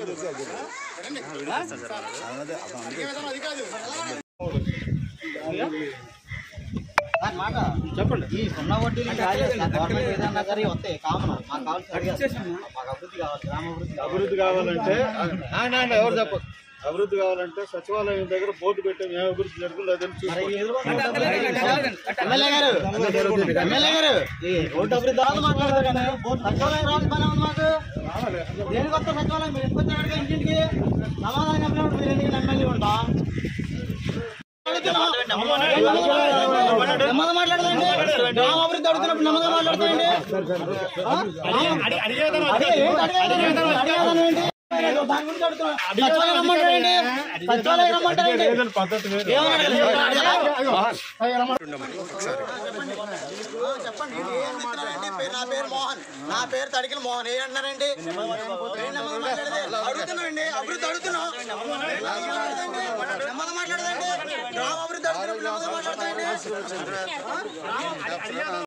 దాని మాట చెప్పండి ఈ సున్నా వడ్డీలు గవర్నమెంట్ ఏదన్నా సరే వస్తాయి కామన్ మాకు కావాల్సిన మాకు అభివృద్ధి కావాలి గ్రామ అభివృద్ధి కావాలి అభివృద్ధి కావాలంటే ఎవరు చెప్పదు అభివృద్ధి కావాలంటే సచివాలయం దగ్గర బోర్డు పెట్టాం ఏ అభివృద్ధి జరుగుతుందో అదని మరి చూసుకోండి. ఈ ఎదురు- ఎమ్మెల్యే గారు ఎమ్మెల్యే గారు ఈ రోడ్డు అభివృద్ధి తర్వాత మాట్లాడతారు కానీ సచివాలయం రాదు పని ఉంది మాకు దేనికి వస్తా సచివాలయం మీరు ఎందుకు వచ్చారు ఇంటింటికి సమాధానం చెప్పినప్పుడు మీరు ఎందుకు ఎమ్మెల్యే ఉంటా నెమ్మదిగా మాట్లాడదండి గ్రామ అభివృద్ధి అడుగుతున్నప్పుడు నెమ్మదిగా మాట్లాడతాయండి అడిగేదాను ఏంటి దాని గురించి అడుగుతున్నా సచివాలయం రమ్మంటారండి సచివాలయం రమ్మంటారండి ఏదైనా పద్ధతి వేరు. చెప్పండి ఏంటి? ఏం చెప్తున్నారండి? పేరు- నా పేరు మోహన్ నా పేరు తడికిల మోహన్ ఏ అంటున్నారండి ఏం నెమ్మదిగా మాట్లాడేది? అడుగుతున్నామండి అభివృద్ధి అడుగుతున్నాం నెమ్మదిగా మాట్లాడదండి గ్రామ అభివృద్ధి అడుగుతున్నప్పుడు నెమ్మదిగా మాట్లాడతాయండి